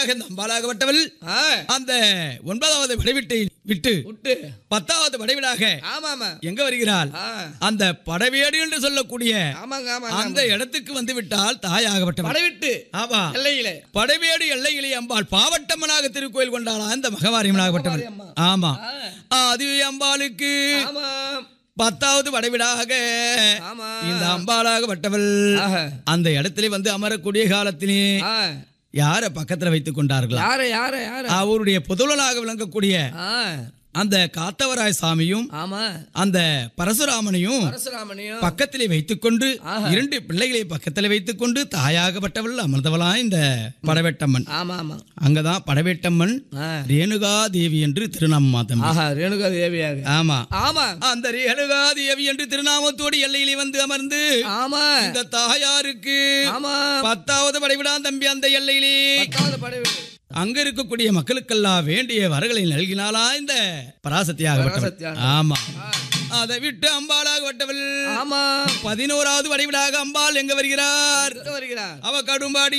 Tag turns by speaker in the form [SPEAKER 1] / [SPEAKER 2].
[SPEAKER 1] படிப்படியாக இந்த அம்பாளாகப்பட்டவள்
[SPEAKER 2] ஆ,
[SPEAKER 1] அந்த ஒன்பதாவது படைவிட்டை விட்டு
[SPEAKER 2] விட்டு
[SPEAKER 1] பத்தாவது படைவிடாக
[SPEAKER 2] ஆமாமா
[SPEAKER 1] எங்க வருகிறாள்
[SPEAKER 2] ஆ,
[SPEAKER 1] அந்த படவேடு என்று சொல்லக்கூடிய
[SPEAKER 2] ஆமாங்க ஆமாங்க
[SPEAKER 1] அந்த இடத்துக்கு வந்து விட்டால் தாயாகப்பட்டவள்
[SPEAKER 2] படைவிட்டு
[SPEAKER 1] ஆமா
[SPEAKER 2] எல்லையில
[SPEAKER 1] படைவேடு எல்லையிலே அம்பாள் பாவட்டம்மனாக திருக்கோயில் கொண்டாளா இந்த மகவாரியம்மனாகப்பட்டவள்
[SPEAKER 2] மகவாரியம்மா.
[SPEAKER 1] ஆமா
[SPEAKER 2] ஆ,
[SPEAKER 1] அது அம்பாளுக்கு
[SPEAKER 2] ஆமா
[SPEAKER 1] பத்தாவது படைவிடாக
[SPEAKER 2] ஆமா
[SPEAKER 1] இந்த அம்பாளாகப்பட்டவள்
[SPEAKER 2] ஆஹா.
[SPEAKER 1] அந்த இடத்திலே வந்து அமரக்கூடிய காலத்திலே
[SPEAKER 2] ஆ,
[SPEAKER 1] யார பக்கத்துல வைத்துக் கொண்டார்களா
[SPEAKER 2] யார யார யார
[SPEAKER 1] அவருடைய புதல்வனாக விளங்கக்கூடிய
[SPEAKER 2] ஆ,
[SPEAKER 1] அந்த காத்தவராய சாமியும்
[SPEAKER 2] ஆமா
[SPEAKER 1] அந்த பரசுராமனையும்
[SPEAKER 2] பரசுராமனையும்
[SPEAKER 1] பக்கத்திலே வைத்துக்கொண்டு
[SPEAKER 2] ஆஹா.
[SPEAKER 1] இரண்டு பிள்ளைகளை பக்கத்திலே வைத்துக்கொண்டு தாயாகப்பட்டவள் அமர்ந்தவளா இந்த படவேட்டம்மன்
[SPEAKER 2] ஆமா ஆமா
[SPEAKER 1] அங்கதான் படவேட்டம்மன்
[SPEAKER 2] ஆ,
[SPEAKER 1] ரேணுகா தேவி என்று திருநாமமா தம்பி
[SPEAKER 2] ஆஹா ரேணுகா தேவியாக
[SPEAKER 1] ஆமா
[SPEAKER 2] ஆமா
[SPEAKER 1] அந்த ரேணுகா தேவி என்று திருநாமத்தோடு எல்லையிலே வந்து அமர்ந்து
[SPEAKER 2] ஆமா
[SPEAKER 1] இந்த தாயாருக்கு
[SPEAKER 2] ஆமா
[SPEAKER 1] பத்தாவது படைவிடான் தம்பி அந்த எல்லையிலே
[SPEAKER 2] பத்தாவது படைவிட்டு
[SPEAKER 1] அங்க இருக்கக்கூடிய மக்களுக்கெல்லாம் வேண்டிய வரங்களை நல்கினாலா இந்த பராசக்தியாக
[SPEAKER 2] பராசக்தியாக.
[SPEAKER 1] ஆமா அதை விட்டு அம்பாளாக வட்டவள்
[SPEAKER 2] ஆமா
[SPEAKER 1] பதினோராவது வடிவிடாக அம்பாள் எங்க வருகிறார்
[SPEAKER 2] எங்க வருகிறார்
[SPEAKER 1] அவ கடும்பாடி